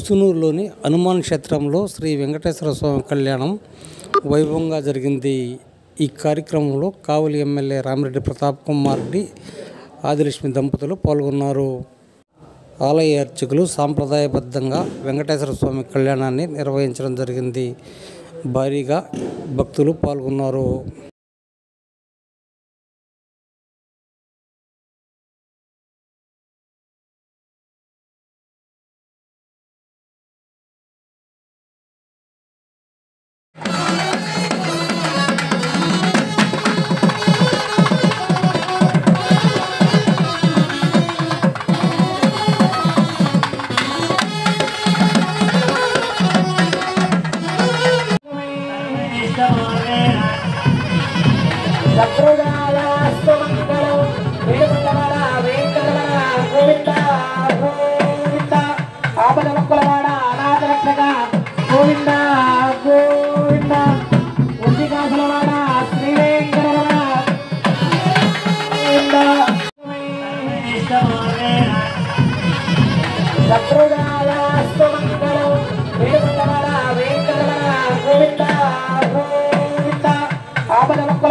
ముసునూరులోని హనుమాన్ క్షేత్రంలో శ్రీ వెంకటేశ్వర స్వామి కళ్యాణం వైభవంగా జరిగింది ఈ కార్యక్రమంలో కావలి ఎమ్మెల్యే రామిరెడ్డి ప్రతాప్ కుమార్ రెడ్డి ఆదిలక్ష్మి దంపతులు పాల్గొన్నారు ఆలయ అర్చకులు సాంప్రదాయబద్ధంగా వెంకటేశ్వర స్వామి కళ్యాణాన్ని నిర్వహించడం జరిగింది భారీగా భక్తులు పాల్గొన్నారు సత్రుదాయాస్తమంగళం వేదమంగళ వెంకటరమణ గోవింద గోవింద ఆపద మొక్కలవాడ అనాథ రక్షక గోవింద గోవింద ఉద్దికాసులవాడ శ్రీ వెంకటరమణ గోవింద సత్రుదాయాస్తమంగళం వేదమంగళ వెంకటరమణ గోవింద గోవింద ఆపద మొక్కలవాడ